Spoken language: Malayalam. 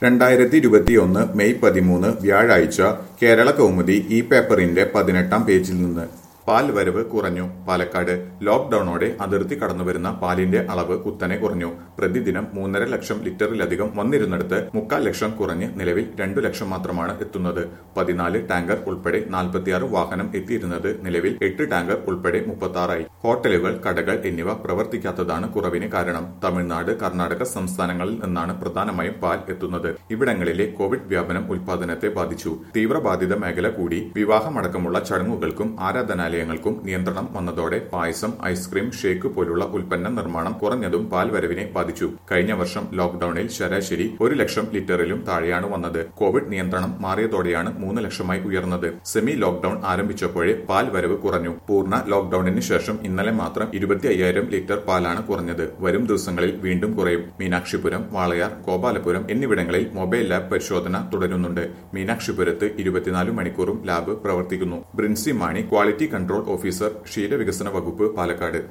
രണ്ടായിരത്തി ഇരുപത്തിയൊന്ന് മെയ് പതിമൂന്ന് വ്യാഴാഴ്ച കേരള കൗമുദി ഈ പേപ്പറിന്റെ പതിനെട്ടാം പേജിൽ നിന്ന് പാൽ വരവ് കുറഞ്ഞു പാലക്കാട് ലോക്ഡൌണോടെ അതിർത്തി കടന്നുവരുന്ന പാലിന്റെ അളവ് കുത്തനെ കുറഞ്ഞു പ്രതിദിനം മൂന്നര ലക്ഷം ലിറ്ററിലധികം വന്നിരുന്നിടത്ത് മുക്കാൽ ലക്ഷം കുറഞ്ഞ് നിലവിൽ രണ്ടു ലക്ഷം മാത്രമാണ് എത്തുന്നത് പതിനാല് ടാങ്കർ ഉൾപ്പെടെ നാൽപ്പത്തിയാറ് വാഹനം എത്തിയിരുന്നത് നിലവിൽ എട്ട് ടാങ്കർ ഉൾപ്പെടെ മുപ്പത്തി ഹോട്ടലുകൾ കടകൾ എന്നിവ പ്രവർത്തിക്കാത്തതാണ് കുറവിന് കാരണം തമിഴ്നാട് കർണാടക സംസ്ഥാനങ്ങളിൽ നിന്നാണ് പ്രധാനമായും പാൽ എത്തുന്നത് ഇവിടങ്ങളിലെ കോവിഡ് വ്യാപനം ഉൽപാദനത്തെ ബാധിച്ചു തീവ്രബാധിത മേഖല കൂടി വിവാഹമടക്കമുള്ള ചടങ്ങുകൾക്കും ആരാധനാലയങ്ങൾക്കും നിയന്ത്രണം വന്നതോടെ പായസം ഐസ്ക്രീം ഷേക്ക് പോലുള്ള ഉൽപ്പന്ന നിർമ്മാണം കുറഞ്ഞതും പാൽ വരവിനെ ബാധിച്ചു കഴിഞ്ഞ വർഷം ലോക്ഡൌണിൽ ശരാശരി ഒരു ലക്ഷം ലിറ്ററിലും താഴെയാണ് വന്നത് കോവിഡ് നിയന്ത്രണം മാറിയതോടെയാണ് മൂന്ന് ലക്ഷമായി ഉയർന്നത് സെമി ലോക്ഡൌൺ ആരംഭിച്ചപ്പോഴേ പാൽ വരവ് കുറഞ്ഞു പൂർണ്ണ ലോക്ഡൌണിന് ശേഷം ഇന്നലെ മാത്രം ഇരുപത്തി അയ്യായിരം ലിറ്റർ പാലാണ് കുറഞ്ഞത് വരും ദിവസങ്ങളിൽ വീണ്ടും കുറയും മീനാക്ഷിപുരം വാളയാർ ഗോപാലപുരം എന്നിവിടങ്ങളിൽ മൊബൈൽ ലാബ് പരിശോധന തുടരുന്നുണ്ട് മീനാക്ഷിപുരത്ത് ഇരുപത്തിനാല് മണിക്കൂറും ലാബ് പ്രവർത്തിക്കുന്നു Brinsy Mani quality control officer ക്ഷീരവികസന വകുപ്പ് പാലക്കാട്